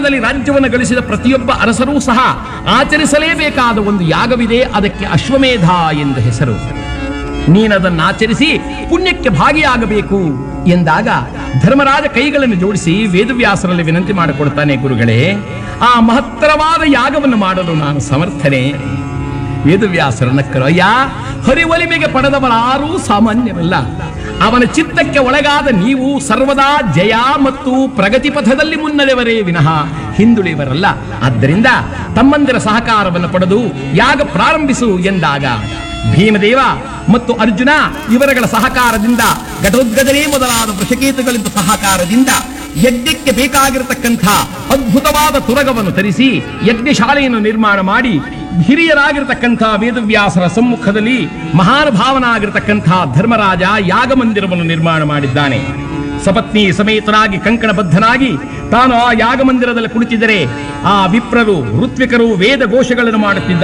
ನಂತರದಲ್ಲಿ ರಾಜ್ಯವನ್ನು ಗಳಿಸಿದ ಪ್ರತಿಯೊಬ್ಬ ಅರಸರೂ ಸಹ ಆಚರಿಸಲೇಬೇಕಾದ ಒಂದು ಯಾಗವಿದೆ ಅದಕ್ಕೆ ಅಶ್ವಮೇಧ ಎಂದು ಹೆಸರು ನೀನದನ್ನು ಆಚರಿಸಿ ಪುಣ್ಯಕ್ಕೆ ಭಾಗಿಯಾಗಬೇಕು ಎಂದಾಗ ಧರ್ಮರಾಜ ಕೈಗಳನ್ನು ಜೋಡಿಸಿ ವೇದವ್ಯಾಸರಲ್ಲಿ ವಿನಂತಿ ಮಾಡಿಕೊಡ್ತಾನೆ ಗುರುಗಳೇ ಆ ಮಹತ್ತರವಾದ ಯಾಗವನ್ನು ಮಾಡಲು ನಾನು ಸಮರ್ಥನೆ ವೇದವ್ಯಾಸರ ನಕ್ಕರು ಅಯ್ಯ ಹರಿವಲಿಮೆಗೆ ಪಡೆದವರಾರೂ ಸಾಮಾನ್ಯರಲ್ಲ ಅವನ ಚಿತ್ತಕ್ಕೆ ಒಳಗಾದ ನೀವು ಸರ್ವದಾ ಜಯ ಮತ್ತು ಪ್ರಗತಿ ಪಥದಲ್ಲಿ ಮುನ್ನಡೆವರೇ ವಿನಃ ಹಿಂದುಳಿಯವರಲ್ಲ ಆದ್ದರಿಂದ ತಮ್ಮಂದಿರ ಸಹಕಾರವನ್ನು ಪಡೆದು ಯಾಗ ಪ್ರಾರಂಭಿಸು ಎಂದಾಗ ಭೀಮದೇವ ಮತ್ತು ಅರ್ಜುನ ಇವರುಗಳ ಸಹಕಾರದಿಂದ ಘಟೋದ್ಗಜನೇ ಮೊದಲಾದ ವೃಷಕೇತುಗಳಿಂದ ಸಹಕಾರದಿಂದ ಯಜ್ಞಕ್ಕೆ ಬೇಕಾಗಿರತಕ್ಕಂಥ ಅದ್ಭುತವಾದ ತುರಗವನ್ನು ತರಿಸಿ ಯಜ್ಞಶಾಲೆಯನ್ನು ನಿರ್ಮಾಣ ಮಾಡಿ ಹಿರಿಯರಾಗಿರ್ತಕ್ಕಂಥ ವೇದವ್ಯಾಸರ ಸಮ್ಮುಖದಲ್ಲಿ ಮಹಾನುಭಾವನಾಗಿರ್ತಕ್ಕಂಥ ಧರ್ಮರಾಜ ಯಾಗ ಮಂದಿರವನ್ನು ನಿರ್ಮಾಣ ಮಾಡಿದ್ದಾನೆ ಸಪತ್ನಿ ಸಮೇತನಾಗಿ ಕಂಕಣಬದ್ಧನಾಗಿ ತಾನು ಆ ಯಾಗ ಮಂದಿರದಲ್ಲಿ ಕುಳಿತಿದ್ದರೆ ಆ ವಿಪ್ರರು ಋತ್ವಿಕರು ವೇದ ಘೋಷಗಳನ್ನು ಮಾಡುತ್ತಿದ್ದಾರೆ